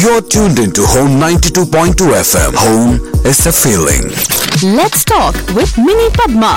You're tuned into Home 92.2 FM. Home is a feeling. Let's talk with Mini Padma.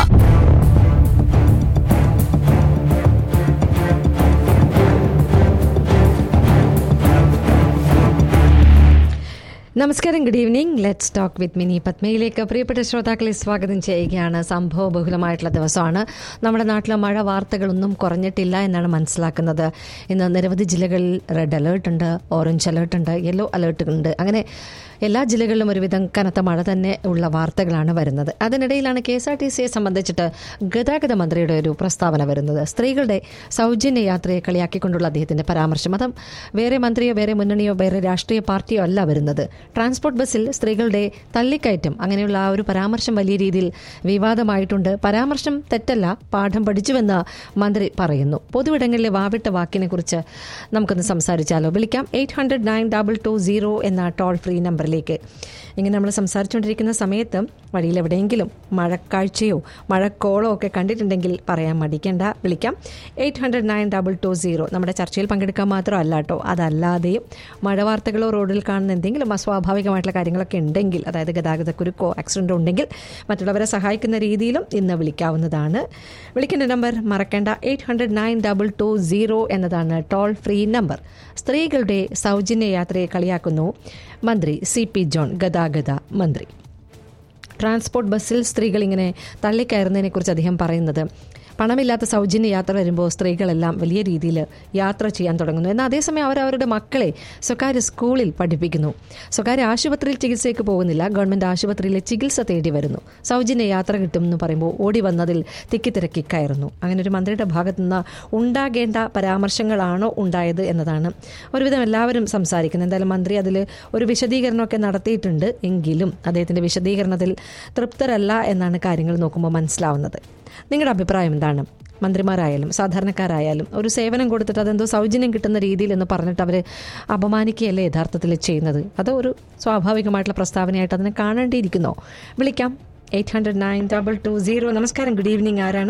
നമസ്കാരം good evening let's talk with Mini പത്മയിലേക്ക് പ്രിയപ്പെട്ട ശ്രോതാക്കളെ സ്വാഗതം ചെയ്യുകയാണ് സംഭവ ബഹുലമായിട്ടുള്ള ദിവസമാണ് നമ്മുടെ നാട്ടിലെ മഴ വാർത്തകളൊന്നും കുറഞ്ഞിട്ടില്ല എന്നാണ് മനസ്സിലാക്കുന്നത് ഇന്ന് നിരവധി ജില്ലകളിൽ റെഡ് അലേർട്ട് ഉണ്ട് ഓറഞ്ച് അലേർട്ട് ഉണ്ട് യെല്ലോ അലേർട്ട് ഉണ്ട് അങ്ങനെ എല്ലാ ജില്ലകളിലും ഒരുവിധം കനത്ത മഴ തന്നെ ഉള്ള വാർത്തകളാണ് വരുന്നത് അതിനിടയിലാണ് കെ എസ് ആർ ടി സിയെ സംബന്ധിച്ചിട്ട് ഗതാഗത മന്ത്രിയുടെ ഒരു പ്രസ്താവന വരുന്നത് സ്ത്രീകളുടെ സൗജന്യ യാത്രയെ കളിയാക്കിക്കൊണ്ടുള്ള അദ്ദേഹത്തിന്റെ പരാമർശം അതും വേറെ മന്ത്രിയോ വേറെ മുന്നണിയോ വേറെ രാഷ്ട്രീയ പാർട്ടിയോ അല്ല വരുന്നത് ട്രാൻസ്പോർട്ട് ബസ്സിൽ സ്ത്രീകളുടെ തള്ളിക്കയറ്റം അങ്ങനെയുള്ള ആ ഒരു പരാമർശം വലിയ രീതിയിൽ വിവാദമായിട്ടുണ്ട് പരാമർശം തെറ്റല്ല പാഠം പഠിച്ചുവെന്ന് മന്ത്രി പറയുന്നു പൊതുവിടങ്ങളിലെ വാവിട്ട വാക്കിനെ കുറിച്ച് നമുക്കൊന്ന് സംസാരിച്ചാലോ വിളിക്കാം eight hundred nine double two zero എന്ന ടോൾ ഫ്രീ നമ്പറിലേക്ക് ഇങ്ങനെ നമ്മൾ സംസാരിച്ചുകൊണ്ടിരിക്കുന്ന സമയത്ത് വഴിയിൽ എവിടെയെങ്കിലും മഴക്കാഴ്ചയോ മഴക്കോളോ ഒക്കെ കണ്ടിട്ടുണ്ടെങ്കിൽ പറയാൻ മടിക്കേണ്ട വിളിക്കാം eight hundred nine double two zero നമ്മുടെ ചർച്ചയിൽ പങ്കെടുക്കാൻ മാത്രമല്ല കേട്ടോ അതല്ലാതെയും മഴ വാർത്തകളോ റോഡിൽ കാണുന്ന എന്തെങ്കിലും അസ്വാഭാവികമായിട്ടുള്ള കാര്യങ്ങളൊക്കെ ഉണ്ടെങ്കിൽ അതായത് ഗതാഗതക്കുരുക്കോ ആക്സിഡൻറ്റോ ഉണ്ടെങ്കിൽ മറ്റുള്ളവരെ സഹായിക്കുന്ന രീതിയിലും ഇന്ന് വിളിക്കാവുന്നതാണ് വിളിക്കേണ്ട നമ്പർ മറക്കേണ്ട eight hundred nine double two zero എന്നതാണ് ടോൾ ഫ്രീ നമ്പർ സ്ത്രീകളുടെ സൗജന്യ യാത്രയെ കളിയാക്കുന്നു മന്ത്രി സി പി ജോൺ ഗതാഗത മന്ത്രി ട്രാൻസ്പോർട്ട് ബസ്സിൽ സ്ത്രീകൾ ഇങ്ങനെ തള്ളിക്കയറുന്നതിനെക്കുറിച്ച് അദ്ദേഹം പറയുന്നത് പണമില്ലാത്ത സൗജന്യ യാത്ര വരുമ്പോൾ സ്ത്രീകളെല്ലാം വലിയ രീതിയിൽ യാത്ര ചെയ്യാൻ തുടങ്ങുന്നു എന്നാൽ അതേസമയം അവർ അവരുടെ മക്കളെ സ്വകാര്യ സ്കൂളിൽ പഠിപ്പിക്കുന്നു സ്വകാര്യ ആശുപത്രിയിൽ ചികിത്സയ്ക്ക് പോകുന്നില്ല ഗവൺമെന്റ് ആശുപത്രിയിലെ ചികിത്സ തേടി വരുന്നു സൗജന്യ യാത്ര കിട്ടുമെന്ന് പറയുമ്പോൾ ഓടി വന്നതിൽ തിക്കിത്തിരക്കി കയറുന്നു അങ്ങനെ ഒരു മന്ത്രിയുടെ ഭാഗത്തു നിന്ന് ഉണ്ടാകേണ്ട പരാമർശങ്ങളാണോ ഉണ്ടായത് എന്നതാണ് ഒരുവിധം എല്ലാവരും സംസാരിക്കുന്നത് എന്തായാലും മന്ത്രി അതിൽ ഒരു വിശദീകരണമൊക്കെ നടത്തിയിട്ടുണ്ട് എങ്കിലും അദ്ദേഹത്തിന്റെ വിശദീകരണത്തിൽ തൃപ്തരല്ല എന്നാണ് കാര്യങ്ങൾ നോക്കുമ്പോൾ മനസ്സിലാവുന്നത് നിങ്ങളുടെ അഭിപ്രായം എന്താണ് മന്ത്രിമാരായാലും സാധാരണക്കാരായാലും ഒരു സേവനം കൊടുത്തിട്ട് അതെന്തോ സൗജന്യം കിട്ടുന്ന രീതിയിൽ എന്ന് പറഞ്ഞിട്ട് അവർ അപമാനിക്കുകയല്ലേ യഥാർത്ഥത്തിൽ ചെയ്യുന്നത് അതോ ഒരു സ്വാഭാവികമായിട്ടുള്ള പ്രസ്താവനയായിട്ട് അതിനെ കാണേണ്ടിയിരിക്കുന്നോ വിളിക്കാം eight hundred nine double two zero നമസ്കാരം ഗുഡ് ഈവനിങ് ആരാണ്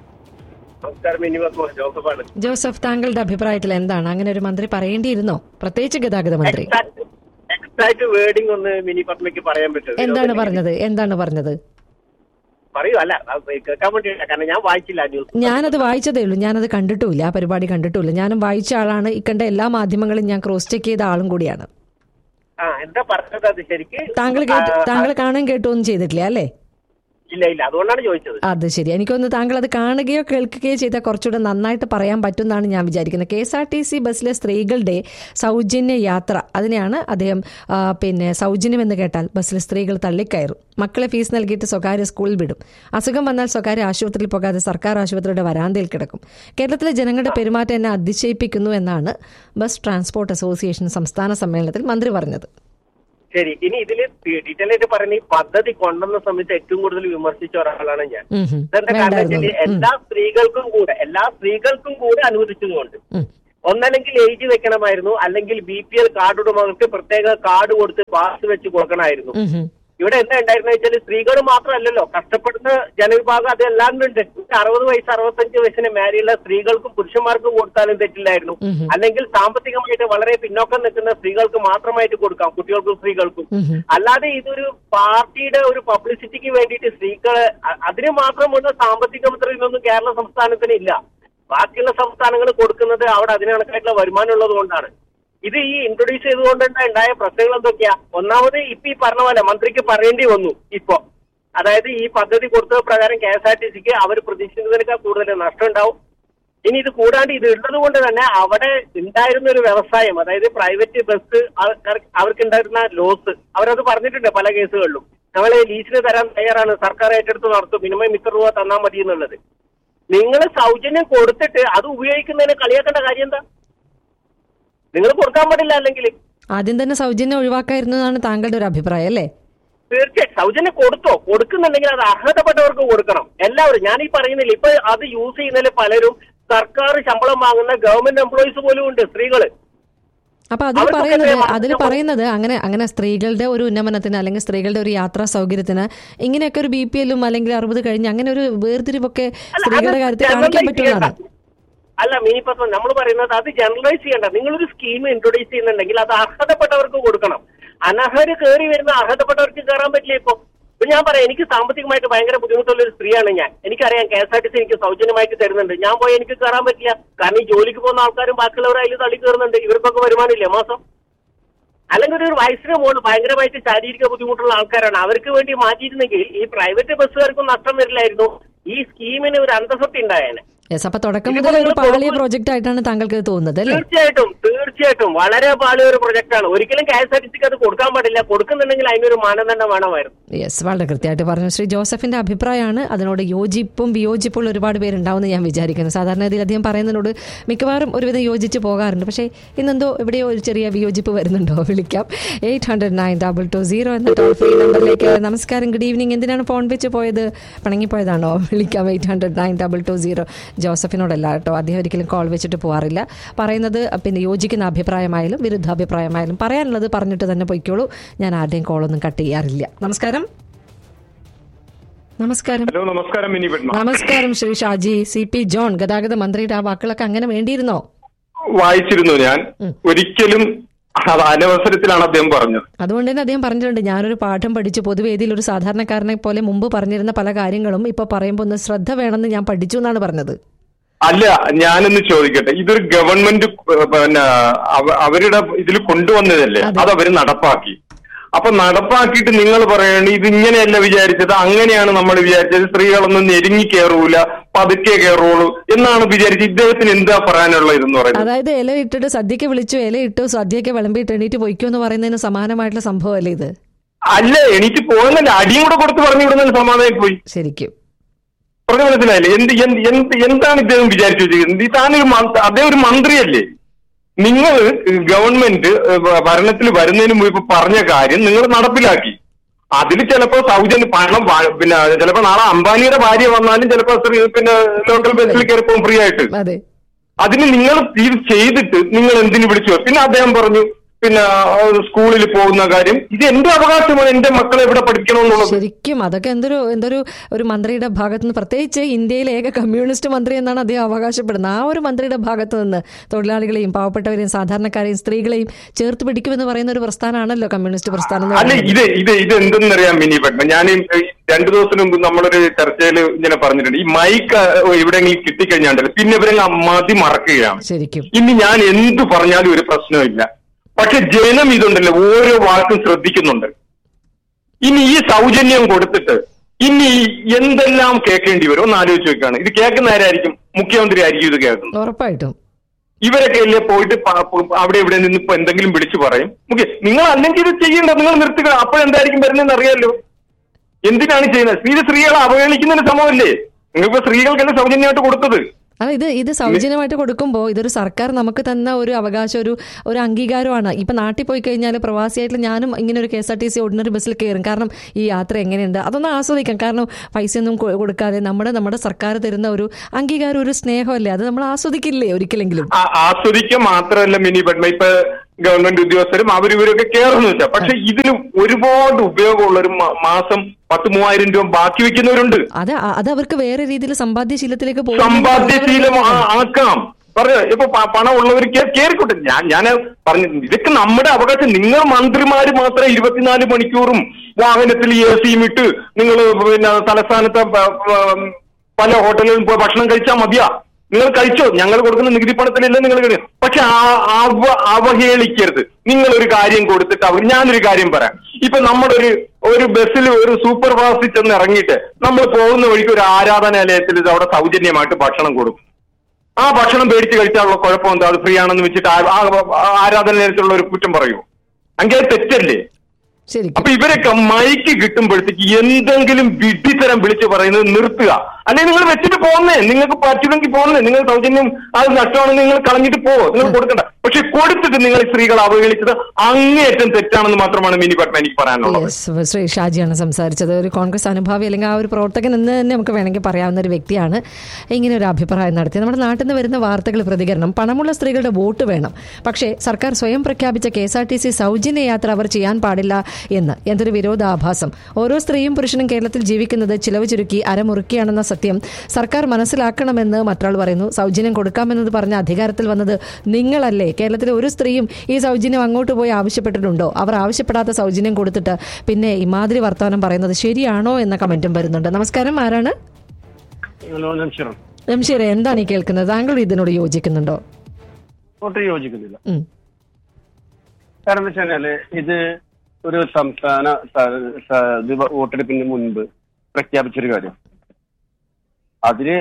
നമസ്കാരം മിനി പത്മ ജോസഫാണ് ജോസഫ് താങ്കളുടെ അഭിപ്രായത്തിൽ എന്താണ് അങ്ങനെ ഒരു മന്ത്രി പറയേണ്ടിയിരുന്നോ പ്രത്യേകിച്ച് ഗതാഗത മന്ത്രി എക്സാക്ട് വേർഡിംഗ് ഒന്ന് മിനി പത്മയ്ക്ക് പറയാൻ പറ്റും എന്താണ് പറഞ്ഞത് എന്താണ് പറഞ്ഞത് പറയൂ അല്ല അത് കേൾക്കാൻ വേണ്ടിയില്ല കാരണം ഞാൻ വായിച്ചില്ല ആ ന്യൂസ് ഞാനത് വായിച്ചതേ ഉള്ളൂ ഞാനത് കണ്ടിട്ടുമില്ല ആ പരിപാടി കണ്ടിട്ടുമില്ല ഞാനും വായിച്ച ആളാണ് ഇക്കണ്ട എല്ലാ മാധ്യമങ്ങളും ഞാൻ ക്രോസ് ചെക്ക് ചെയ്ത ആളും കൂടിയാണ് ആ എന്താ പറഞ്ഞത് അത് ശരിക്ക് താങ്കൾ കേട്ട് ആ, താങ്കൾ കാണാൻ കേട്ടൊന്നും ചെയ്തിട്ടില്ല അല്ലേ ഇല്ല ഇല്ല അതുകൊണ്ടാണ് ചോദിച്ചത് അത് ശരി എനിക്കൊന്ന് താങ്കൾ അത് കാണുകയോ കേൾക്കുകയോ ചെയ്താൽ കുറച്ചുകൂടെ നന്നായിട്ട് പറയാൻ പറ്റുമെന്നാണ് ഞാൻ വിചാരിക്കുന്നത് K S R T C ബസ്സിലെ സ്ത്രീകളുടെ സൗജന്യ യാത്ര അതിനെയാണ് അദ്ദേഹം ആ, പിന്നെ സൗജന്യം എന്ന് കേട്ടാൽ ബസ്സിലെ സ്ത്രീകൾ തള്ളിക്കയറും മക്കളെ ഫീസ് നൽകിയിട്ട് സ്വകാര്യ സ്കൂളിൽ വിടും അസുഖം വന്നാൽ സ്വകാര്യ ആശുപത്രിയിൽ പോകാതെ സർക്കാർ ആശുപത്രിയുടെ വരാന്തയിൽ കിടക്കും കേരളത്തിലെ ജനങ്ങളുടെ പെരുമാറ്റം എന്നെ അതിശയിപ്പിക്കുന്നു എന്നാണ് ബസ് ട്രാൻസ്പോർട്ട് അസോസിയേഷൻ സംസ്ഥാന സമ്മേളനത്തിൽ മന്ത്രി പറഞ്ഞത് ശരി ഇനി ഇതില് ഡീറ്റെയിൽ ആയിട്ട് പറയുന്ന ഈ പദ്ധതി കൊണ്ടുവന്ന സമയത്ത് ഏറ്റവും കൂടുതൽ വിമർശിച്ച ഒരാളാണ് ഞാൻ ഉം ഹും. ഇതെന്താ കാരണം വേണ്ടായിരുന്നു വെച്ചാല് എല്ലാ സ്ത്രീകൾക്കും കൂടെ എല്ലാ സ്ത്രീകൾക്കും കൂടെ അനുവദിച്ചതുകൊണ്ട് ഉം. ഒന്നല്ലെങ്കിൽ എഴുതി വെക്കണമായിരുന്നു അല്ലെങ്കിൽ ബി പി എൽ കാർഡ് ഉടമകൾക്ക് പ്രത്യേക കാർഡ് കൊടുത്ത് പാസ് വെച്ച് കൊടുക്കണമായിരുന്നു ഉം ഹും. ഇവിടെ എന്താ ഉണ്ടായിരുന്ന വെച്ചാൽ സ്ത്രീകൾ മാത്രമല്ലല്ലോ കഷ്ടപ്പെടുന്ന ജനവിഭാഗം അതെല്ലാം ഉണ്ട് അറുപത് വയസ്സ് അറുപത്തഞ്ച് വയസ്സിന് മേലെയുള്ള സ്ത്രീകൾക്കും പുരുഷന്മാർക്കും കൊടുത്താലും തെറ്റില്ലായിരുന്നു അല്ലെങ്കിൽ സാമ്പത്തികമായിട്ട് വളരെ പിന്നോക്കം നിൽക്കുന്ന സ്ത്രീകൾക്ക് മാത്രമായിട്ട് കൊടുക്കാം കുട്ടികൾക്കും സ്ത്രീകൾക്കും അല്ലാതെ ഇതൊരു പാർട്ടിയുടെ ഒരു പബ്ലിസിറ്റിക്ക് വേണ്ടിയിട്ട് സ്ത്രീകളെ അ- അതിന് മാത്രമുള്ള സാമ്പത്തിക മുദ്രയൊന്നും കേരള സംസ്ഥാനത്തിന് ഇല്ല ബാക്കിയുള്ള സംസ്ഥാനങ്ങൾ കൊടുക്കുന്നത് അവിടെ അതിന് കണക്കായിട്ടുള്ള വരുമാനം ഉള്ളത് കൊണ്ടാണ് ഇത് ഈ ഇൻട്രൊഡ്യൂസ് ചെയ്തുകൊണ്ട് ഉണ്ടായ പ്രശ്നങ്ങൾ എന്തൊക്കെയാ ഒന്നാമത് ഇപ്പൊ ഈ പറഞ്ഞ പോലെ മന്ത്രിക്ക് പറയേണ്ടി വന്നു ഇപ്പോ അതായത് ഈ പദ്ധതി കൊടുത്തത് പ്രകാരം കെ എസ് ആർ ടി സിക്ക് അവർ പ്രതീക്ഷിക്കുന്നതിനേക്കാൾ കൂടുതൽ നഷ്ടം ഉണ്ടാവും ഇനി ഇത് കൂടാണ്ട് ഇത് ഉള്ളത് കൊണ്ട് തന്നെ അവിടെ ഉണ്ടായിരുന്ന ഒരു വ്യവസായം അതായത് പ്രൈവറ്റ് ബസ് അവർക്ക് ഉണ്ടായിരുന്ന ലോസ് അവരത് പറഞ്ഞിട്ടുണ്ട് പല കേസുകളിലും നമ്മളെ ലീസിന് തരാൻ തയ്യാറാണ് സർക്കാർ ഏറ്റെടുത്ത് നടത്തും മിനിമം ഇത്ര രൂപ തന്നാൽ മതി എന്നുള്ളത് നിങ്ങൾ സൗജന്യം കൊടുത്തിട്ട് അത് ഉപയോഗിക്കുന്നതിന് കളിയാക്കേണ്ട കാര്യം എന്താ നിങ്ങൾ കൊടുക്കാൻ പാടില്ല അല്ലെങ്കിൽ ആദ്യം തന്നെ സൗജന്യം ഒഴിവാക്കായിരുന്നതാണ് താങ്കളുടെ ഒരു അഭിപ്രായം അല്ലേ തീർച്ചയായും സൗജന്യം കൊടുത്തോ കൊടുക്കുന്നുണ്ടെങ്കിൽ അത് അർഹതപ്പെട്ടവർക്ക് കൊടുക്കണം എല്ലാവരും ഞാൻ ഈ പറയുന്നില്ല ഇപ്പൊ അത് യൂസ് ചെയ്യുന്നതിൽ പലരും സർക്കാർ ശമ്പളം വാങ്ങുന്ന ഗവൺമെന്റ് എംപ്ലോയീസ് പോലും ഉണ്ട് സ്ത്രീകള് അപ്പൊ അതിൽ അവർക്കൊക്കെ പറയുന്നത് എത്രയാ അതിൽ മാസം പറയുന്നത് അങ്ങനെ അങ്ങനെ സ്ത്രീകളുടെ ഒരു ഉന്നമനത്തിന് അല്ലെങ്കിൽ സ്ത്രീകളുടെ ഒരു യാത്രാ സൗകര്യത്തിന് ഇങ്ങനെയൊക്കെ ഒരു ബി പി എല്ലും അല്ലെങ്കിൽ അറുപത് കഴിഞ്ഞ് അങ്ങനെ ഒരു വേർതിരിവൊക്കെ അല്ല, സ്ത്രീകളുടെ അത് കാര്യത്തിൽ generalize കാണിക്കാൻ പറ്റുന്നതാണ് ചെയ്യണ്ട. അല്ല മിനിപ്പത്വം നമ്മൾ പറയുന്നത് അത് ജനറലൈസ് ചെയ്യണ്ട നിങ്ങളൊരു സ്കീം ഇൻട്രൊഡ്യൂസ് ചെയ്യുന്നുണ്ടെങ്കിൽ അത് അർഹതപ്പെട്ടവർക്ക് കൊടുക്കണം അനർഹര് കയറി വരുന്ന അർഹതപ്പെട്ടവർക്ക് കയറാൻ പറ്റില്ല ഇപ്പൊ ഇപ്പൊ ഞാൻ പറയാം എനിക്ക് സാമ്പത്തികമായിട്ട് ഭയങ്കര ബുദ്ധിമുട്ടുള്ള ഒരു സ്ത്രീയാണ് ഞാൻ എനിക്കറിയാം K S R T C എനിക്ക് സൗജന്യമായിട്ട് തരുന്നുണ്ട് ഞാൻ പോയി എനിക്ക് കയറാൻ പറ്റില്ല കാരണം ഈ ജോലിക്ക് പോകുന്ന ആൾക്കാരും ബാക്കിയുള്ളവർ അതിൽ തള്ളി കയറുന്നുണ്ട് ഇവർക്കൊക്കെ വരുമാനമില്ലേ മാസം അല്ലെങ്കിൽ ഒരു വയസ്സിന് മുകളിൽ ഭയങ്കരമായിട്ട് ശാരീരിക ബുദ്ധിമുട്ടുള്ള ആൾക്കാരാണ് അവർക്ക് വേണ്ടി മാറ്റിയിരുന്നെങ്കിൽ ഈ പ്രൈവറ്റ് ബസ്സുകാർക്കും നഷ്ടം വരില്ലായിരുന്നു ഈ സ്കീമിന് ഒരു അന്തസ്സത്തി ഉണ്ടായേനെ യെസ് അപ്പൊ തുടക്കം മുതൽ ഒരു പാളിയ പ്രോജക്റ്റ് ആയിട്ടാണ് താങ്കൾക്ക് ഇത് തോന്നുന്നത് അല്ലേ തീർച്ചയായിട്ടും തീർച്ചയായിട്ടും വളരെ പാളിയ ഒരു പ്രൊജക്ടാണ് ഒരിക്കലും കെ എസ് ആർ ടി സിക്ക് അത് കൊടുക്കാൻ പാടില്ല കൊടുക്കുന്നുണ്ടെങ്കിൽ അതിനൊരു മാനദണ്ഡം വേണമായിരുന്നു യെസ് വളരെ കൃത്യമായിട്ട് പറഞ്ഞു ശ്രീ ജോസഫിന്റെ അഭിപ്രായമാണ് അതിനോട് യോജിപ്പും വിയോജിപ്പും ഉള്ള ഒരുപാട് പേരുണ്ടാവുമെന്ന് ഞാൻ വിചാരിക്കുന്നു സാധാരണ ഇതിൽ അദ്ദേഹം പറയുന്നതിനോട് മിക്കവാറും ഒരുവിധം യോജിച്ച് പോകാറുണ്ട് പക്ഷേ ഇന്നെന്തോ എവിടെയോ ഒരു ചെറിയ വിയോജിപ്പ് വരുന്നുണ്ടോ വിളിക്കാം eight hundred nine double two zero എന്ന ടോൾ ഫ്രീ നമ്പറിലേക്ക് നമസ്കാരം ഗുഡ് ഈവനിങ് എന്തിനാണ് ഫോൺ വെച്ച് പോയത് പിണങ്ങിപ്പോയതാണോ വിളിക്കാം eight hundred nine double two zero ജോസഫിനോടല്ല കേട്ടോ അദ്ദേഹം ഒരിക്കലും കോൾ വെച്ചിട്ട് പോകാറില്ല പറയുന്നത് പിന്നെ യോജിക്കുന്ന അഭിപ്രായമായാലും വിരുദ്ധാഭിപ്രായമായാലും പറയാനുള്ളത് പറഞ്ഞിട്ട് തന്നെ പൊയ്ക്കോളൂ ഞാൻ ആരുടെയും കോളൊന്നും കട്ട് ചെയ്യാറില്ല നമസ്കാരം നമസ്കാരം ഹലോ നമസ്കാരം മിനി പത്മ നമസ്കാരം ശ്രീ ഷാജി സി പി ജോൺ ഗതാഗത മന്ത്രിയുടെ ആ വാക്കുകളൊക്കെ അങ്ങനെ വേണ്ടിയിരുന്നോ വായിച്ചിരുന്നു ഞാൻ ഒരിക്കലും അത് അനവസരത്തിലാണ് അദ്ദേഹം പറഞ്ഞത് അതുകൊണ്ട് തന്നെ അദ്ദേഹം പറഞ്ഞിട്ടുണ്ട് ഞാനൊരു പാഠം പഠിച്ചു പൊതുവേദിയിൽ ഒരു സാധാരണക്കാരനെ പോലെ മുമ്പ് പറഞ്ഞിരുന്ന പല കാര്യങ്ങളും ഇപ്പൊ പറയുമ്പോൾ ഒന്ന് ശ്രദ്ധ വേണമെന്ന് ഞാൻ പഠിച്ചു എന്നാണ് പറഞ്ഞത് അല്ല ഞാനൊന്ന് ചോദിക്കട്ടെ ഇതൊരു ഗവൺമെന്റ് ഏഹ്, പിന്നെ അവ- അവരുടെ ഇതിൽ കൊണ്ടുവന്നതല്ലേ അതെ. അത് അവര് നടപ്പാക്കി അപ്പൊ നടപ്പാക്കിയിട്ട് നിങ്ങൾ പറയണ ഇത് ഇങ്ങനെയല്ല വിചാരിച്ചത് അങ്ങനെയാണ് നമ്മൾ വിചാരിച്ചത് സ്ത്രീകളൊന്നും ഞെരുങ്ങി കയറൂല പതുക്കെ കയറുള്ളൂ എന്നാണ് വിചാരിച്ചത് ഇദ്ദേഹത്തിന് എന്താ പറയാനുള്ള ഇതെന്ന് പറയുന്നത് അതായത് ഇല ഇട്ടിട്ട് സദ്യക്ക് വിളിച്ചു ഇല ഇട്ടു സദ്യക്ക് വിളമ്പിയിട്ട് എണീറ്റ് പൊയ്ക്കോ എന്ന് പറയുന്നതിന് സമാനമായിട്ടുള്ള സംഭവമല്ലേ ഇത് അല്ല എനിക്ക് പോകുന്നില്ല അടിയും കൂടെ കൊടുത്ത് പറഞ്ഞു വിടുന്നതിന് സമാധാനം പോയി ശരിക്കും പറഞ്ഞ മനസ്സിലായില്ലേ എന്ത് എന്ത് എന്ത് എന്താണ് ഇദ്ദേഹം വിചാരിച്ചു വെച്ചിരിക്കുന്നത് ഈ താനൊരു മന്ത്രി- അദ്ദേഹം ഒരു മന്ത്രിയല്ലേ നിങ്ങൾ ഗവൺമെന്റ് ഏഹ്, ഭരണത്തിൽ വരുന്നതിന് മുമ്പ് ഇപ്പൊ പറഞ്ഞ കാര്യം നിങ്ങൾ നടപ്പിലാക്കി അതിൽ ചിലപ്പോ സൗജന്യ പണം വാ- പിന്നെ ചിലപ്പോ നാളെ അംബാനിയുടെ ഭാര്യ വന്നാലും ചിലപ്പോ സ്ത്രീ പിന്നെ ലോക്കൽ ബസ്സിൽ കയറിപ്പോകും ഫ്രീ ആയിട്ട് അതെ അതിന് നിങ്ങൾ ഇത് ചെയ്തിട്ട് നിങ്ങൾ എന്തിനു വിളിച്ചു പിന്നെ അദ്ദേഹം പറഞ്ഞു പിന്നെ ആ, സ്കൂളിൽ പോകുന്ന കാര്യം ഇത് എന്റെ അവകാശമാണ് എന്റെ മക്കളെ എവിടെ പഠിക്കണമെന്നുള്ളത് ശരിക്കും അതൊക്കെ എന്തൊരു എന്തൊരു ഒരു മന്ത്രിയുടെ ഭാഗത്ത് നിന്ന് പ്രത്യേകിച്ച് ഇന്ത്യയിലെ ഏക കമ്മ്യൂണിസ്റ്റ് മന്ത്രി എന്നാണ് അദ്ദേഹം അവകാശപ്പെടുന്നത് ആ ഒരു മന്ത്രിയുടെ ഭാഗത്ത് നിന്ന് തൊഴിലാളികളെയും പാവപ്പെട്ടവരെയും സാധാരണക്കാരെയും സ്ത്രീകളെയും ചേർത്ത് പിടിക്കുമെന്ന് പറയുന്ന ഒരു പ്രസ്ഥാനമാണല്ലോ കമ്മ്യൂണിസ്റ്റ് പ്രസ്ഥാനം എന്ന് അല്ല പറയുന്നത്. ഇത് ഇത് ഇത് എന്തെന്നറിയാം മിനി പത്മ ഞാൻ ഈ രണ്ടു ദിവസത്തിന് മുമ്പ് നമ്മളൊരു ചർച്ചയിൽ ഇങ്ങനെ പറഞ്ഞിട്ടുണ്ട് ഈ മൈക്ക് എവിടെയെങ്കിലും കിട്ടിക്കഴിഞ്ഞാണ്ടല്ലോ പിന്നെ ഇവരെ മതി മറക്കുകയാണ് ശരിക്കും ഇനി ഞാൻ എന്ത് പറഞ്ഞാലും ഒരു പ്രശ്നമില്ല പക്ഷെ ജനം ഇതുണ്ടല്ലോ ഓരോ വാക്കും ശ്രദ്ധിക്കുന്നുണ്ട് ഇനി ഈ സൗജന്യം കൊടുത്തിട്ട് ഇനി എന്തെല്ലാം കേൾക്കേണ്ടി വരും ഒന്ന് ആലോചിച്ച് വെക്കാണ് ഇത് കേൾക്കുന്ന ആരായിരിക്കും മുഖ്യമന്ത്രി ആയിരിക്കും ഇത് കേൾക്കുന്നത് ഉറപ്പായിട്ടും ഇവരൊക്കെ അല്ലേ പോയിട്ട് പ- പ- അവിടെ ഇവിടെ നിന്ന് ഇപ്പൊ എന്തെങ്കിലും വിളിച്ചു പറയും ഓക്കെ നിങ്ങൾ അല്ലെങ്കിൽ ഇത് ചെയ്യണ്ട നിങ്ങൾ നിർത്തുക അപ്പോഴെന്തായിരിക്കും വരുന്നതെന്ന് അറിയാലോ എന്തിനാണ് ചെയ്യുന്നത് ഇത് സ്ത്രീകളെ അവഹേളിക്കുന്നതിന് സമമല്ലേ നിങ്ങളിപ്പോ സ്ത്രീകൾക്കല്ലേ സൗജന്യമായിട്ട് കൊടുത്തത് അല്ല ഇത് ഇത് സൗജന്യമായിട്ട് കൊടുക്കുമ്പോൾ ഇതൊരു സർക്കാർ നമുക്ക് തന്ന ഒരു അവകാശം ഒരു ഒരു അംഗീകാരമാണ് ഇപ്പൊ നാട്ടിൽ പോയി കഴിഞ്ഞാൽ പ്രവാസിയായിട്ട് ഞാനും ഇങ്ങനെ ഒരു K S R T C ordinary ബസ്സിൽ കയറും കാരണം ഈ യാത്ര എങ്ങനെയുണ്ട് അതൊന്ന് ആസ്വദിക്കാം കാരണം പൈസയൊന്നും കൊ- കൊടുക്കാതെ നമ്മുടെ നമ്മുടെ സർക്കാർ തരുന്ന ഒരു അംഗീകാരം ഒരു സ്നേഹമല്ലേ അത് നമ്മൾ ആസ്വദിക്കില്ലേ ഒരിക്കലെങ്കിലും ആ- ആസ്വദിക്കുക മാത്രമല്ല മിനി പത്മ ഇപ്പൊ ഗവൺമെന്റ് ഉദ്യോഗസ്ഥരും അവരിവരൊക്കെ കയറുന്നു വെച്ചാൽ പക്ഷെ ഇതിന് ഒരുപാട് ഉപയോഗമുള്ള ഒരു മാ- മാസം പത്ത് മൂവായിരം രൂപ ബാക്കി വെക്കുന്നവരുണ്ട് അത് അ- അത് അവർക്ക് വേറെ രീതിയിൽ സമ്പാദ്യശീലത്തിലേക്ക് പോകും സമ്പാദ്യശീലം ആ- ആക്കാം പറഞ്ഞു ഇപ്പൊ പ- പണം ഉള്ളവർക്ക് കേറിക്കോട്ടെ ഞാൻ ഞാൻ പറഞ്ഞു ഇതൊക്കെ നമ്മുടെ അവകാശം നിങ്ങൾ മന്ത്രിമാര് മാത്രം ഇരുപത്തിനാല് മണിക്കൂറും വാഹനത്തിൽ എ സിയും ഇട്ട് നിങ്ങൾ പിന്നെ തലസ്ഥാനത്തെ പ- പ- പല ഹോട്ടലുകളിലും പോയി ഭക്ഷണം കഴിച്ചാൽ മതിയാ നിങ്ങൾ കഴിച്ചോ ഞങ്ങൾ കൊടുക്കുന്ന നികുതി പണത്തിലല്ല നിങ്ങൾ കഴിയും പക്ഷെ ആ- അവ അവഹേളിക്കരുത് നിങ്ങൾ ഒരു കാര്യം കൊടുത്തിട്ട് അവർ ഞാനൊരു കാര്യം പറയാം ഇപ്പൊ നമ്മുടെ ഒരു ഒരു ബസ്സിൽ ഒരു സൂപ്പർ ഫാസ്റ്റ് ചെന്ന് ഇറങ്ങിയിട്ട് നമ്മൾ പോകുന്ന വഴിക്ക് ഒരു ആരാധനാലയത്തിൽ ഇത് അവിടെ സൗജന്യമായിട്ട് ഭക്ഷണം കൊടുക്കും ആ ഭക്ഷണം പേടിച്ച് കഴിച്ചാലുള്ള കുഴപ്പം എന്താ അത് ഫ്രീ ആണെന്ന് വെച്ചിട്ട് ആ- ആ ആരാധനാലയത്തിലുള്ള ഒരു കുറ്റം പറയൂ അങ്ങനെ അത് തെറ്റല്ലേ ശരിക്കും അപ്പൊ ഇവരൊക്കെ മൈക്ക് കിട്ടുമ്പോഴത്തേക്ക് എന്തെങ്കിലും വിഡ്ഢിത്തരം വിളിച്ച് പറയുന്നത് നിർത്തുക അല്ലെങ്കിൽ നിങ്ങൾ വെച്ചിട്ട് പോകുന്നേ നിങ്ങൾക്ക് പറ്റുമെങ്കിൽ പോകുന്നേ നിങ്ങൾ സൗജന്യം അത് നഷ്ടമാണെന്ന് നിങ്ങൾ കളഞ്ഞിട്ട് പോവോ നിങ്ങൾ കൊടുക്കണ്ട പക്ഷെ കൊടുത്തിട്ട് നിങ്ങൾ ഈ സ്ത്രീകളെ അവഹേളിച്ചത് അങ്ങേയറ്റം തെറ്റാണെന്ന് മാത്രമാണ് മിനി പത്മ എനിക്ക് പറയാനുള്ളത് യെസ് ശ്രീ ഷാജിയാണ് സംസാരിച്ചത് ഒരു കോൺഗ്രസ് അനുഭാവി അല്ലെങ്കിൽ ആ ഒരു പ്രവർത്തകൻ എന്ന് തന്നെ നമുക്ക് വേണമെങ്കിൽ പറയാവുന്ന ഒരു വ്യക്തിയാണ് ഇങ്ങനെ ഒരു അഭിപ്രായം നടത്തി നമ്മുടെ നാട്ടിൽ നിന്ന് വരുന്ന വാർത്തകൾ പ്രതികരണം പണമുള്ള സ്ത്രീകളുടെ വോട്ട് വേണം പക്ഷേ സർക്കാർ സ്വയം പ്രഖ്യാപിച്ച K S R T C സൗജന്യ യാത്ര അവർ ചെയ്യാൻ പാടില്ല എന്ന് എന്തൊരു വിരോധാഭാസം ഓരോ സ്ത്രീയും പുരുഷനും കേരളത്തിൽ ജീവിക്കുന്നത് ചിലവ് ചുരുക്കി അരമുറുക്കിയാണെന്ന സത്യം സത്യം സർക്കാർ മനസ്സിലാക്കണമെന്ന് മറ്റൊരാൾ പറയുന്നു സൗജന്യം കൊടുക്കാമെന്നത് പറഞ്ഞ അധികാരത്തിൽ വന്നത് നിങ്ങളല്ലേ കേരളത്തിലെ ഒരു സ്ത്രീയും ഈ സൗജന്യം അങ്ങോട്ട് പോയി ആവശ്യപ്പെട്ടിട്ടുണ്ടോ അവർ ആവശ്യപ്പെടാത്ത സൗജന്യം കൊടുത്തിട്ട് പിന്നെ ഇമാതിരി വർത്തമാനം പറയുന്നത് ശരിയാണോ എന്ന കമന്റും വരുന്നുണ്ട് നമസ്കാരം ആരാണ് ഹലോ നമസ്കാരം രംഷീറെ എന്താണ് ഈ കേൾക്കുന്നത് താങ്കൾ ഇതിനോട് യോജിക്കുന്നുണ്ടോ ഒട്ടും യോജിക്കുന്നില്ല ഉം. കാരണം എന്താ വെച്ചാല് ഇത് ഒരു സംസ്ഥാന സ- സ- ഇത് വോട്ടെടുപ്പിന് മുൻപ് പ്രഖ്യാപിച്ചൊരു കാര്യം അതിന്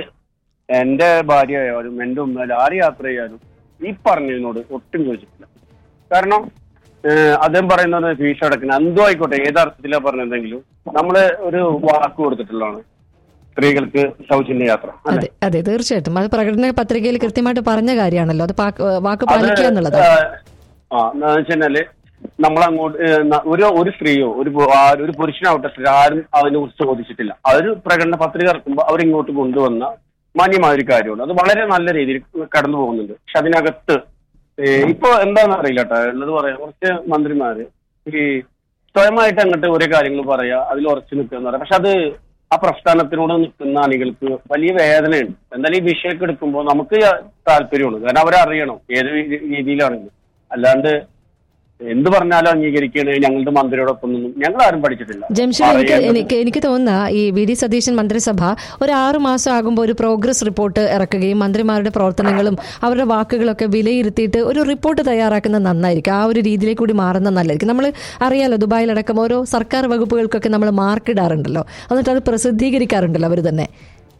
എന്റെ ഭാര്യ ആയാലും എന്റെ ഉമ്മ ആര് യാത്ര ചെയ്യാനും ഈ പറഞ്ഞതിനോട് ഒട്ടും യോജിക്കില്ല കാരണം ഏഹ്, അദ്ദേഹം പറയുന്നത് ഫീസ് അടക്കുന്ന എന്തോ ആയിക്കോട്ടെ ഏതർത്ഥത്തിലാ പറഞ്ഞതെങ്കിലും നമ്മള് ഒരു വാക്ക് കൊടുത്തിട്ടുള്ളതാണ് സ്ത്രീകൾക്ക് സൗജന്യ യാത്ര അല്ലേ? അതെ അതെ തീർച്ചയായിട്ടും അത് പ്രകടന പത്രികയിൽ കൃത്യമായിട്ട് പറഞ്ഞ കാര്യമാണല്ലോ അത് പാ- വാക്ക് അത് പാലിക്കുക എന്നുള്ളത് ആ, ആ എന്താ വെച്ചാല് നമ്മളങ്ങോട്ട് ഏ, ന- ഒരു ഒരു സ്ത്രീയോ ഒരു പു- ആ, ഒരു പുരുഷനാവട്ടെ സ്ത്രീ ആരും അതിനെ കുറിച്ച് ചോദിച്ചിട്ടില്ല അവര് പ്രകടന പത്രിക ഇറക്കുമ്പോൾ അവരിങ്ങോട്ട് കൊണ്ടുവന്ന മാന്യമായ ഒരു കാര്യമാണ് അത് വളരെ നല്ല രീതിയിൽ കടന്നു പോകുന്നുണ്ട് പക്ഷെ അതിനകത്ത് ഏ, ഇപ്പൊ എന്താണെന്ന് അറിയില്ല കേട്ടോ ഉള്ളത് പറയാം കുറച്ച് മന്ത്രിമാര് ഈ സ്വയമായിട്ട് അങ്ങോട്ട് ഓരോ കാര്യങ്ങൾ പറയാ അതിൽ ഉറച്ചു നിൽക്കുക എന്ന് പറയാം പക്ഷെ അത് ആ പ്രസ്ഥാനത്തിനോട് നിൽക്കുന്ന അണികൾക്ക് വലിയ വേദനയുണ്ട് എന്തായാലും ഈ വിഷയമൊക്കെ എടുക്കുമ്പോൾ നമുക്ക് താല്പര്യമാണ് കാരണം അവരറിയണം ഏത് രീതി- രീതിയിലാണെങ്കിലും അല്ലാണ്ട് എന്ത് പറഞ്ഞാലും അംഗീകരിക്കണേ ഞങ്ങളുടെ മന്ത്രിയോടൊപ്പം നിന്നും ഞങ്ങൾ ആരും പഠിച്ചിട്ടില്ല ജംഷീർ എനിക്ക് പറയേണ്ടത് എനിക്ക് എനിക്ക് തോന്നുന്ന ഈ വി ഡി സതീശൻ മന്ത്രിസഭ ഒരു ആറു മാസം ആകുമ്പോൾ ഒരു പ്രോഗ്രസ് റിപ്പോർട്ട് ഇറക്കുകയും മന്ത്രിമാരുടെ പ്രവർത്തനങ്ങളും അവരുടെ വാക്കുകളൊക്കെ വിലയിരുത്തിയിട്ട് ഒരു റിപ്പോർട്ട് തയ്യാറാക്കുന്നത് നന്നായിരിക്കും ആ ഒരു രീതിയിലേക്ക് കൂടി മാറുന്നത് നല്ലതായിരിക്കും നമ്മൾ അറിയാലോ ദുബായിലടക്കം ഓരോ സർക്കാർ വകുപ്പുകൾക്കൊക്കെ നമ്മൾ മാർക്കിടാറുണ്ടല്ലോ എന്നിട്ട് അത് പ്രസിദ്ധീകരിക്കാറുണ്ടല്ലോ അവർ തന്നെ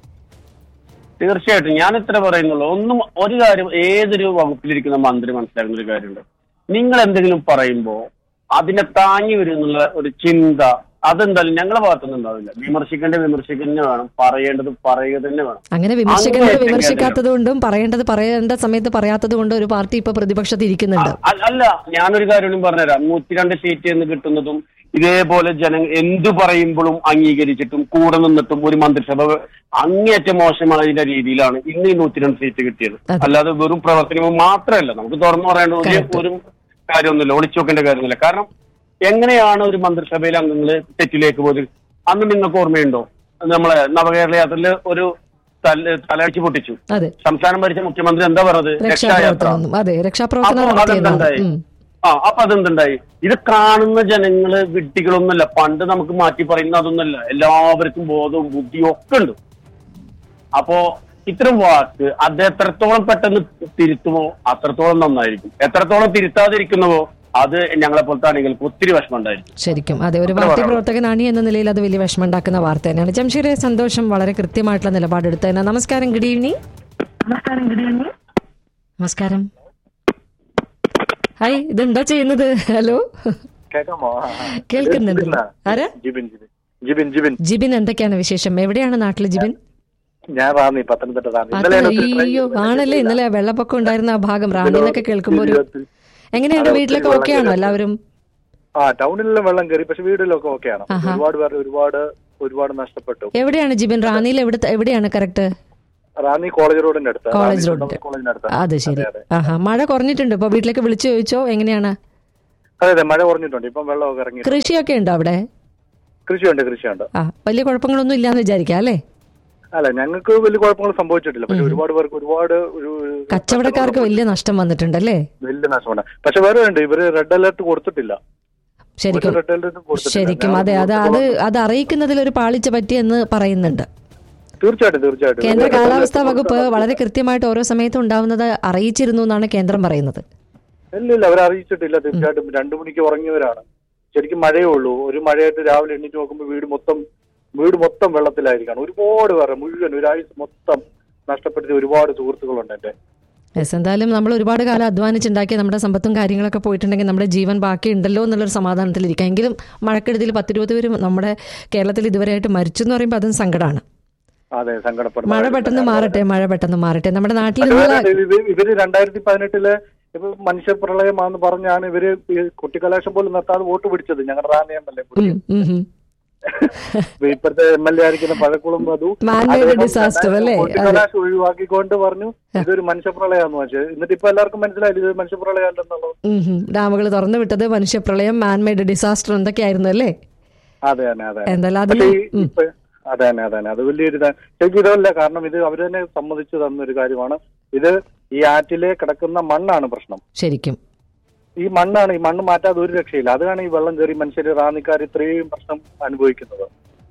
തീർച്ചയായിട്ടും ഞാൻ ഇത്ര പറയുന്നുള്ളൂ ഒന്നും ഒരു കാര്യം ഏതൊരു വകുപ്പിലിരിക്കുന്ന മന്ത്രി മനസ്സിലാക്കുന്ന ഒരു കാര്യമുണ്ട് നിങ്ങൾ എന്തെങ്കിലും പറയുമ്പോൾ അതിനെ താങ്ങി വരുന്നുള്ള ഒരു ചിന്ത അതെന്തായാലും ഞങ്ങളെ ഭാഗത്തുനിന്ന് ഉണ്ടാവില്ല വിമർശിക്കേണ്ട വിമർശിക്കുന്ന വേണം പറയേണ്ടത് പറയുക തന്നെ വേണം അങ്ങനെ വിമർശിക്കേണ്ടത് അങ്ങേയറ്റം വിമർശിക്കാത്തത് കൊണ്ടും പറയേണ്ടത് പറയേണ്ട സമയത്ത് പറയാത്തത് കൊണ്ടും ഒരു പാർട്ടി ഇപ്പൊ പ്രതിപക്ഷത്ത് ഇരിക്കുന്നുണ്ട് അ- അല്ല ഞാനൊരു കാര്യം പറഞ്ഞുതരാം നൂറ്റിരണ്ട് സീറ്റ് എന്ന് കിട്ടുന്നതും ഇതേപോലെ ജന എന്തു പറയുമ്പോഴും അംഗീകരിച്ചിട്ടും കൂടെ നിന്നിട്ടും ഒരു മന്ത്രിസഭ അങ്ങേയറ്റം മോശമായ രീതിയിലാണ് ഇന്ന് ഈ നൂറ്റിരണ്ട് സീറ്റ് കിട്ടിയത് അതെ. അല്ലാതെ വെറും പ്രവർത്തനവും മാത്രമല്ല നമുക്ക് തുറന്നു പറയേണ്ട ഒരു Correct. ഒരു കാര്യമൊന്നുമില്ല ഒളിച്ചു വെക്കേണ്ട കാര്യമൊന്നുമില്ല കാരണം എങ്ങനെയാണ് ഒരു മന്ത്രിസഭയിലെ അംഗങ്ങൾ തെറ്റിലേക്ക് പോയത് അന്ന് നിങ്ങൾക്ക് ഓർമ്മയുണ്ടോ നമ്മളെ നവകേരള യാത്രയിൽ ഒരു തല തലയടിച്ച് പൊട്ടിച്ചു അതെ സംസ്ഥാനം ഭരിച്ച മുഖ്യമന്ത്രി എന്താ പറഞ്ഞത് രക്ഷായാത്ര രക്ഷാപ്രവർത്തനം അതെ രക്ഷാപ്രവർത്തനം അപ്പൊ നടത്തിയെന്നാണ് അതെന്തുണ്ടായി ഉം. ആ അപ്പൊ അതെന്തുണ്ടായി ഇത് കാണുന്ന ജനങ്ങള് വിഡ്ഢികളൊന്നുമല്ല പണ്ട് നമുക്ക് മാറ്റി പറയുന്ന അതൊന്നുമല്ല എല്ലാവർക്കും ബോധവും ബുദ്ധിയും ഒക്കെ ഉണ്ട് അപ്പോ ഇത്തരം വാക്ക് അത് എത്രത്തോളം പെട്ടെന്ന് തിരുത്തുമോ അത്രത്തോളം നന്നായിരിക്കും എത്രത്തോളം തിരുത്താതിരിക്കുന്നുവോ അത് ഞങ്ങളെ പോലത്തെ ആളുകൾക്ക് ഒത്തിരി വിഷമം ഉണ്ടായിരിക്കും ശരിക്കും അതെ ഒരു അത്ര പാർട്ടി പറയാം. പ്രവർത്തകനാണി എന്ന നിലയിൽ അത് വലിയ വിഷമമുണ്ടാക്കുന്ന വാർത്ത തന്നെയാണ് ജംഷീറെ സന്തോഷം വളരെ കൃത്യമായിട്ടുള്ള നിലപാടെടുത്തതിന് നമസ്കാരം ഗുഡ് ഈവനിങ് നമസ്കാരം ഹായ് ഇതെന്താ ചെയ്യുന്നത് ഹലോ കേൾക്കാമോ കേൾക്കുന്നുണ്ട് ആരാ ജിബിൻ ജിബിൻ ജിബിൻ ജിബിൻ ജിബിൻ എന്തൊക്കെയാണ് വിശേഷം എവിടെയാണ് നാട്ടിൽ ജിബിൻ ഞാൻ റാന്നി പത്തനംതിട്ട റാന്നി അത് ഇന്നലെ ഒത്തിരി അയ്യോ ട്രെയിൻ ആണല്ലേ ഇന്നലെ വെള്ളപ്പൊക്കം ഉണ്ടായിരുന്ന ആ ഭാഗം റാന്നി എന്നൊക്കെ കേൾക്കുമ്പോൾ ഒരു ജീവിതത്തിൽ- എങ്ങനെയുണ്ട് അതെ, വീട്ടിലൊക്കെ ഒത്തിരി ഓക്കെ ആണോ വെള്ളം എല്ലാവരും ആ ടൗണിലെല്ലാം വെള്ളം കയറി പക്ഷെ വീട്ടിലൊക്കെ ഓക്കെയാണ് ആഹാ. ഒരുപാട് പേർ ഒരുപാട് ഒരുപാട് നഷ്ടപ്പെട്ടു എവിടെയാണ് ജിബിൻ റാന്നിയിൽ എവിടെ എവിടെയാണ് കറക്റ്റ് റാന്നി കോളേജ് റോഡിന്റെ അടുത്ത് കോളേജ് റാന്നി റോഡിന്റെ കോളേജിന്റെ അടുത്ത് അത് ശരി അതെ, അതെ. ആഹാ മഴ കുറഞ്ഞിട്ടുണ്ട് ഇപ്പൊ വീട്ടിലേക്ക് വിളിച്ചു ചോദിച്ചോ എങ്ങനെയാണ് അതെ അതെ മഴ കുറഞ്ഞിട്ടുണ്ട് ഇപ്പം വെള്ളമൊക്കെ ഇറങ്ങി കൃഷിയൊക്കെ ഉണ്ടോ അവിടെ കൃഷിയുണ്ട് കൃഷിയുണ്ട് ആ വലിയ കുഴപ്പങ്ങളൊന്നും ഇല്ലാന്ന് വിചാരിക്കാം അല്ലേ അല്ല ഞങ്ങൾക്ക് വലിയ കുഴപ്പങ്ങൾ സംഭവിച്ചിട്ടില്ല പക്ഷെ ഒരുപാട് പേർക്ക് ഒരുപാട് ഒരു കച്ചവടക്കാർക്ക് വലിയ നഷ്ടം വന്നിട്ടുണ്ടല്ലേ വലിയ നഷ്ടമുണ്ട് പക്ഷെ വേറെ ഉണ്ട് ഇവര് റെഡ് അലർട്ട് കൊടുത്തിട്ടില്ല ശരിക്കും റെഡ് അലർട്ട് കൊടുത്തിട്ടില്ല ശരിക്കും ഞാൻ അതെ അത് അത് കൊടുത്തിട്ടുള്ള- അത് അറിയിക്കുന്നതിൽ ഒരു പാളിച്ച പറ്റിയെന്ന് പറയുന്നുണ്ട് തീർച്ചയായിട്ടും തീർച്ചയായിട്ടും കേന്ദ്ര red alert കാലാവസ്ഥാ വകുപ്പ് കൊടുത്തിട്ടുള്ള- വളരെ കൃത്യമായിട്ട് ഓരോ സമയത്തും ഉണ്ടാവുന്നത് അറിയിച്ചിരുന്നു എന്നാണ് കേന്ദ്രം പറയുന്നത് ഇല്ല ഇല്ല അവരെ അറിയിച്ചിട്ടില്ല തീർച്ചയായിട്ടും രണ്ടു മണിക്ക് ഉറങ്ങിയവരാണ് ശരിക്കും മഴയേ ഉള്ളൂ ഒരു മഴയായിട്ട് രാവിലെ എണീറ്റ് നോക്കുമ്പോൾ വീട് മൊത്തം വീട് മൊത്തം വെള്ളത്തിലായിരിക്കണം ഒരുപാട് പേരെ മുഴുവൻ ഒരാഴ്ച മൊത്തം നഷ്ടപ്പെടുത്തിയ ഒരുപാട് സുഹൃത്തുക്കളുണ്ട് എന്റെ യെസ് എന്തായാലും നമ്മൾ ഒരുപാട് കാലം അധ്വാനിച്ചുണ്ടാക്കിയ നമ്മുടെ സമ്പത്തും കാര്യങ്ങളൊക്കെ പോയിട്ടുണ്ടെങ്കിൽ നമ്മുടെ ജീവൻ ബാക്കി ഉണ്ടല്ലോ എന്നുള്ളൊരു സമാധാനത്തിലിരിക്കാം എങ്കിലും മഴക്കെടുതിയിൽ പത്തിരുപത് പേര് നമ്മുടെ കേരളത്തിൽ ഇതുവരെയായിട്ട് മരിച്ചു എന്ന് പറയുമ്പോൾ അതും സങ്കടമാണ് അതെ സങ്കടപ്പെടുന്നു മഴ പെട്ടെന്ന് മാറട്ടെ മഴ പെട്ടെന്ന് മാറട്ടെ നമ്മുടെ നാട്ടിൽ അത് നിന്നുള്ള വേറെ ഇവ- ഇവര് രണ്ടായിരത്തി പതിനെട്ടില് ഇപ്പൊ മനുഷ്യ പ്രളയമാന്ന് പറഞ്ഞാണ് ഇവര് ഈ കുട്ടിക്കലാശം പോലും നിർത്താതെ വോട്ട് പിടിച്ചത് ഞങ്ങളുടെ റാന്നി എം എൽ എ ഉം, ഉം, ഉം. ഇപ്പോഴത്തെ എം എൽ എ ആയിരിക്കുന്ന പഴക്കുളം മധു Man-made അദ്ദേഹം disaster അല്ലേ? കുട്ടിക്കലാശം ഒഴിവാക്കിക്കൊണ്ട് പറഞ്ഞു ഇതൊരു മനുഷ്യപ്രളയാന്ന് വെച്ചു എന്നിട്ട് ഇപ്പൊ എല്ലാവർക്കും മനസ്സിലായില്ല ഇത് മനുഷ്യപ്രളയമല്ലെന്നുള്ളത് ഉം, ഉം. ഡാമുകൾ തുറന്നു വിട്ടത് മനുഷ്യപ്രളയം മാൻമെയ്ഡ് ഡിസാസ്റ്റർ എന്തൊക്കെയായിരുന്നു അല്ലേ അതെ തന്നെ അതെ എന്തായാലും പക്ഷേ അതിലും ഈ- ഇപ്പൊ അതെ തന്നെ അതെ തന്നെ അത് വലിയൊരു ഇതാ- ശരിക്കും ഇതല്ല കാരണം ഇത് അവർ തന്നെ സമ്മതിച്ചു തന്ന ഒരു കാര്യമാണ് ഇത് ഈ ആറ്റിലെ കിടക്കുന്ന മണ്ണാണ് പ്രശ്നം ശരിക്കും ഈ മണ്ണാണ് ഈ മണ്ണ് മാറ്റാതെ ഒരു രക്ഷയില്ല അതാണ് ഈ വെള്ളം കയറി മനുഷ്യർ റാന്നിക്കാർ ഇത്രയും പ്രശ്നം അനുഭവിക്കുന്നത്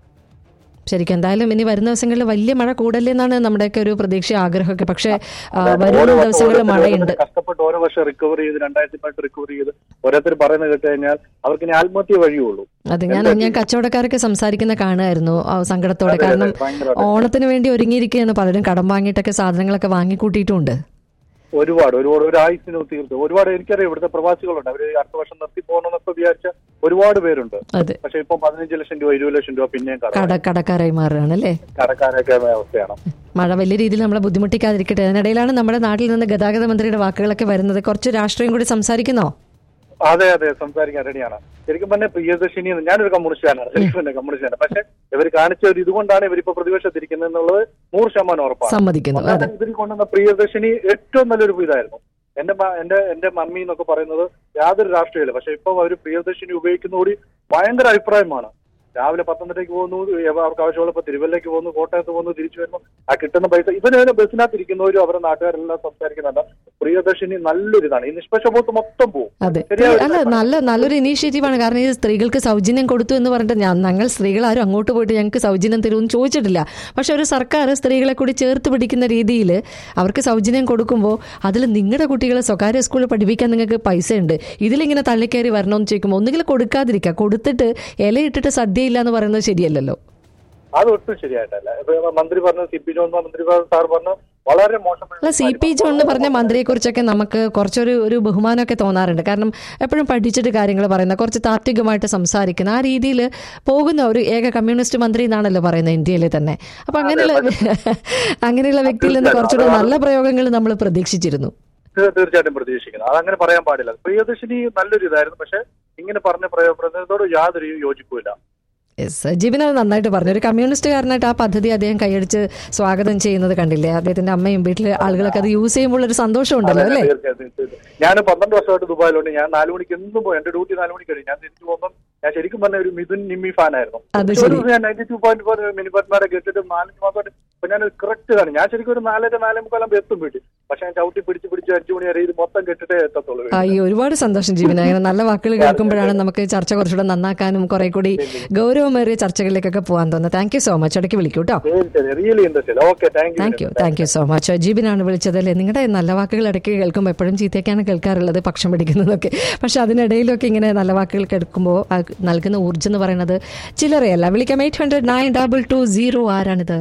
ശരിക്കും എന്തായാലും ഇനി വരുന്ന ദിവസങ്ങളിൽ വലിയ മഴ കൂടല്ലേ എന്നാണ് നമ്മുടെയൊക്കെ ഒരു പ്രതീക്ഷ ആഗ്രഹമൊക്കെ പക്ഷേ ആ, അതായത് വരുന്ന ഓരോ വർഷം ദിവസങ്ങളിൽ ഓരോരുത്തർ മഴയുണ്ട് ഓരോരുത്തർ കഷ്ടപ്പെട്ട് ഓരോ വർഷം റിക്കവർ ചെയ്ത് രണ്ടായിരത്തി പത്ത് റിക്കവർ ചെയ്ത് ഓരോരുത്തർ പറയുന്നത് കേട്ട് കഴിഞ്ഞാൽ അവർക്ക് ഇനി ആത്മഹത്യ വഴിയുള്ളൂ അതെ ഞാൻ ഞാൻ കച്ചവടക്കാരൊക്കെ സംസാരിക്കുന്ന കാണുമായിരുന്നു ആ, സങ്കടത്തോടെ അതെ, അതെ, കാരണം ഭയങ്കരമായിട്ട്. ഓണത്തിന് വേണ്ടി ഒരുങ്ങിയിരിക്കുകയാണ് പലരും കടം വാങ്ങിയിട്ടൊക്കെ സാധനങ്ങളൊക്കെ വാങ്ങിക്കൂട്ടിയിട്ടുണ്ട് ഒരുപാട് ഒരുപാട് ഒരു ആയുസിന് തീർത്ത് ഒരുപാട് എനിക്കറിയാം ഇവിടുത്തെ പ്രവാസികളുണ്ട് അവര് അടുത്ത വർഷം നിർത്തി പോകണമെന്നൊക്കെ വിചാരിച്ച ഒരുപാട് പേരുണ്ട് അതെ പക്ഷെ ഇപ്പൊ പതിനഞ്ച് ലക്ഷം രൂപ ഇരുപത് ലക്ഷം രൂപ പിന്നെയും കട കട കടക്കാരായി മാറുകയാണ് അല്ലേ കടക്കാരൊക്കെ അവസ്ഥയാണ് മഴ വലിയ രീതിയിൽ നമ്മളെ ബുദ്ധിമുട്ടിക്കാതിരിക്കട്ടെ അതിനിടയിലാണ് നമ്മുടെ നാട്ടിൽ നിന്ന് ഗതാഗത മന്ത്രിയുടെ വാക്കുകളൊക്കെ വരുന്നത് കുറച്ച് രാഷ്ട്രീയം കൂടി സംസാരിക്കുന്നോ അതെ അതെ സംസാരിക്കാൻ റെഡിയാണ് ശരിക്കും പറഞ്ഞ പ്രിയദർശിനി എന്ന് ഞാനൊരു കമ്മ്യൂണിസ്റ്റാണ് ശരിക്കും തന്നെ കമ്മ്യൂണിസ്റ്റാണ് പക്ഷെ ഇവർ കാണിച്ച ഒരു ഇതുകൊണ്ടാണ് ഇവരിപ്പോ പ്രതിപക്ഷത്തിരിക്കുന്നത് എന്നുള്ളത് നൂറ് ശതമാനം ഉറപ്പാണ് സമ്മതിക്കുന്നു അതെ ഒന്നാമത് ഇവർ കൊണ്ടുവന്ന പ്രിയദർശിനി ഏറ്റവും നല്ലൊരു ഇതായിരുന്നു എന്റെ മ- എന്റെ എന്റെ മമ്മി എന്നൊക്കെ പറയുന്നത് യാതൊരു രാഷ്ട്രീയമില്ല പക്ഷെ ഇപ്പൊ അവർ പ്രിയദർശിനി ഉപയോഗിക്കുന്നതോടി ഭയങ്കര അഭിപ്രായമാണ് രാവിലെ പത്തനംതിട്ടയ്ക്ക് പോകുന്നു എവ- അവർക്ക് ആവശ്യമുള്ളപ്പോൾ തിരുവല്ലയ്ക്ക് പോകുന്നു കോട്ടയത്ത് പോകുന്നു തിരിച്ചു വരുന്നു ആ കിട്ടുന്ന പൈസ ഇവന് ബസ്സിനകത്ത് ഇരിക്കുന്നവരും അവരുടെ നാട്ടുകാരെല്ലാം സംസാരിക്കുന്നുണ്ട് പ്രിയദർശിനി നല്ലൊരു ഇതാണ് ഈ നിഷ്പക്ഷ ബോട്ട് മൊത്തം പോകും അതെ ശരിയായ ഒരു അല്ല നല്ല നല്ലൊരു ഇനീഷ്യേറ്റീവാണ് കാരണം ഈ സ്ത്രീകൾക്ക് സൗജന്യം കൊടുത്തു എന്ന് പറഞ്ഞിട്ട് ഞാൻ ഞങ്ങൾ സ്ത്രീകൾ ആരും അങ്ങോട്ട് പോയിട്ട് ഞങ്ങൾക്ക് സൗജന്യം തരുമെന്ന് ചോദിച്ചിട്ടില്ല പക്ഷെ ഒരു സർക്കാർ സ്ത്രീകളെ കൂടി ചേർത്ത് പിടിക്കുന്ന രീതിയിൽ അവർക്ക് സൗജന്യം കൊടുക്കുമ്പോൾ അതിൽ നിങ്ങളുടെ കുട്ടികളെ സ്വകാര്യ സ്കൂളിൽ പഠിപ്പിക്കാൻ നിങ്ങൾക്ക് പൈസ ഉണ്ട് ഇതിലിങ്ങനെ തള്ളിക്കയറി വരണമെന്ന് ചോദിക്കുമ്പോൾ ഒന്നുകിൽ കൊടുക്കാതിരിക്കുക കൊടുത്തിട്ട് ഇലയിട്ടിട്ട് സദ്യയില്ല എന്ന് പറയുന്നത് ശരിയല്ലല്ലോ അത് ഒട്ടും ശരിയായിട്ടല്ല ഇപ്പൊ മന്ത്രി പറഞ്ഞ സി പി ജോൺ മന്ത്രി സാർ പറഞ്ഞു വളരെ മോശം അല്ല സി പി ജോൺ എന്ന് പറഞ്ഞ മന്ത്രിയെക്കുറിച്ചൊക്കെ നമുക്ക് കുറച്ചൊരു ഒരു ബഹുമാനമൊക്കെ തോന്നാറുണ്ട് കാരണം എപ്പോഴും പഠിച്ചിട്ട് കാര്യങ്ങൾ പറയുന്ന കുറച്ച് താത്വികമായിട്ട് സംസാരിക്കുന്ന ആ രീതിയിൽ പോകുന്ന ഒരു ഏക കമ്മ്യൂണിസ്റ്റ് മന്ത്രി എന്നാണല്ലോ പറയുന്നത് ഇന്ത്യയിൽ തന്നെ അപ്പൊ അങ്ങനെയുള്ള അങ്ങനെയുള്ള വ്യക്തിയിൽ നിന്ന് കുറച്ചുകൂടെ നല്ല പ്രയോഗങ്ങൾ നമ്മൾ പ്രതീക്ഷിച്ചിരുന്നു തീർ- തീർച്ചയായിട്ടും പ്രതീക്ഷിക്കുന്നത് അതങ്ങനെ പറയാൻ പാടില്ല പ്രിയദർശിനി നല്ലൊരു ഇതായിരുന്നു പക്ഷെ ഇങ്ങനെ പറഞ്ഞ പ്രയോജനത്തോട് യാതൊരു യോജിപ്പുമില്ല യെസ് ജിബിൻ അത് നന്നായിട്ട് പറഞ്ഞു ഒരു കമ്മ്യൂണിസ്റ്റുകാരനായിട്ട് ആ പദ്ധതി അദ്ദേഹം കൈയടിച്ച് സ്വാഗതം ചെയ്യുന്നത് കണ്ടില്ലേ അദ്ദേഹത്തിന്റെ അമ്മയും വീട്ടിലെ ആളുകളൊക്കെ അത് യൂസ് ചെയ്യുമ്പോൾ ഒരു സന്തോഷമുണ്ടല്ലോ അല്ലേ തീർച്ചയായും തീർച്ചയായും. ഞാൻ പന്ത്രണ്ട് വർഷമായിട്ട് ദുബായിലുണ്ട് ഞാൻ നാല് മണിക്ക് എന്നും പോയി എന്റെ ഡ്യൂട്ടി നാല് മണിക്ക് കഴിയും ഞാൻ തിരിച്ചു പോകുമ്പോൾ ഞാൻ ശരിക്കും പറഞ്ഞ ഒരു മിഥുൻ നിമ്മി ഫാൻ ആയിരുന്നു അത് പക്ഷെ ഒരു ശരി. ദിവസം ഞാൻ ninety two point four Mini പത്മാരെ കേട്ടിട്ട് നാലഞ്ച് മാസമായിട്ട് ഇപ്പൊ ഞാൻ കറക്റ്റ് ആണ് ഞാൻ ശരിക്കും ഒരു നാലര നാലേ മുക്കാലാകുമ്പോൾ എത്തും വീട്ടിൽ പക്ഷെ ഞാൻ ചവിട്ടി പിടിച്ച് പിടിച്ച് അഞ്ചു മണി വരെ ഇത് മൊത്തം കെട്ടിട്ടേ എത്തത്തുള്ളൂ വീട്ടിൽ. അയ്യോ ഒരുപാട് സന്തോഷം ജീവന അങ്ങനെ നല്ല വാക്കുകൾ കേൾക്കുമ്പോഴാണ് നമുക്ക് ചർച്ച കുറച്ചുകൂടെ നന്നാക്കാനും കുറെ കൂടി ഗൗരവമേറിയ ചർച്ചകളിലേക്കൊക്കെ പോകാൻ തോന്നുന്നത് താങ്ക് യു സോ മച്ച് ഇടയ്ക്ക് വിളിക്കൂ കേട്ടോ ശരി ശരി really interest okay thank thank you thank you so much ജീബിനാണ് വിളിച്ചത് അല്ലേ നിങ്ങളുടെ നല്ല വാക്കുകൾ ഇടയ്ക്ക് കേൾക്കുമ്പോൾ എപ്പോഴും ചീത്തയൊക്കെയാണ് കേൾക്കാറുള്ളത് പക്ഷം പിടിക്കുന്നതൊക്കെ പക്ഷെ അതിനിടയിലൊക്കെ ഇങ്ങനെ നല്ല വാക്കുകൾ കേൾക്കുമ്പോൾ ആ നൽകുന്ന ഊർജ്ജം എന്ന് പറയുന്നത് ചില്ലറയല്ല വിളിക്കാം eight hundred nine double two zero ആരാണിത്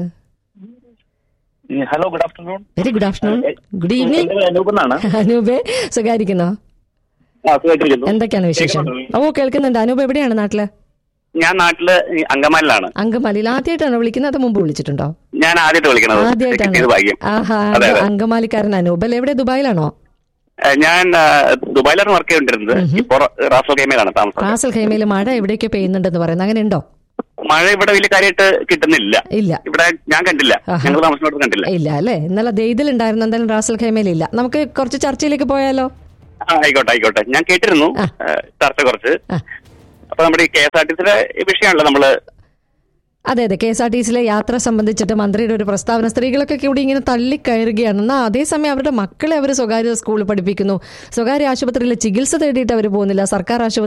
hello good afternoon very good afternoon good evening Anoop എന്നാണ് അനൂപേ സുഖായിരിക്കുന്നോ ആ സുഖമായിട്ടിരിക്കുന്നു എന്തൊക്കെയാണ് വിശേഷം ഓ കേൾക്കുന്നുണ്ട് അനൂപ് എവിടെയാണ് നാട്ടില് ഞാൻ നാട്ടില് ഈ അങ്കമാലിലാണ് അങ്കമാലിയിൽ ആദ്യമായിട്ടാണോ വിളിക്കുന്നത് അത് മുമ്പ് വിളിച്ചിട്ടുണ്ടോ ഞാൻ ആദ്യമായിട്ട് വിളിക്കണത് ആദ്യമായിട്ടാണ് കിട്ടിയത് ഭാഗ്യം ആഹാ അതെ അതെ അങ്കമാലിക്കാരൻ അനൂപ് അല്ലേ എവിടെ ദുബായിലാണോ ഏ, ഞാൻ ആ, ദുബായിലാണ് വർക്ക് ചെയ്തുകൊണ്ടിരുന്നത് ഇപ്പോൾ റാസോ ഗെയിമിലാണ് താമസം റാസൽ ഖൈമയിൽ മഴ എവിടെയൊക്കെ പെയ്യുന്നുണ്ടെന്ന് പറയുന്നത് അങ്ങനെ ഉണ്ടോ മഴ ഇവിടെ വലിയ കാര്യമായിട്ട് കിട്ടുന്നില്ല ഇല്ല ഇവിടെ ഞാൻ കണ്ടില്ല ആഹാ. ഞങ്ങൾ താമസിച്ചോട്ട് കണ്ടില്ല ഇല്ല അല്ലേ ഇന്നലെ ദെയ്തിൽ ഉണ്ടായിരുന്നു എന്തായാലും റാസൽ ഖൈമയിൽ ഇല്ല നമുക്ക് കുറച്ച് ചർച്ചയിലേക്ക് പോയാലോ ആ, ആയിക്കോട്ടെ ആയിക്കോട്ടെ ഞാൻ കേട്ടിരുന്നു ആ. ഏ, ചർച്ച കുറച്ച് ആ. അപ്പൊ നമ്മുടെ ഈ കെ എസ് ആർ ടി സിയുടെ വിഷയമാണല്ലോ നമ്മള് അതെ അതെ കെ എസ് ആർ ടി സിയിലെ യാത്ര സംബന്ധിച്ചിട്ട് മന്ത്രിയുടെ ഒരു പ്രസ്താവന സ്ത്രീകളൊക്കെ കൂടി ഇങ്ങനെ തള്ളിക്കയറുകയാണ് എന്നാൽ അതേസമയം അവരുടെ മക്കളെ അവർ സ്വകാര്യ സ്കൂളിൽ പഠിപ്പിക്കുന്നു സ്വകാര്യ ആശുപത്രിയിൽ ചികിത്സ തേടിയിട്ട് അവർ പോകുന്നില്ല സർക്കാർ ആശുപത്രി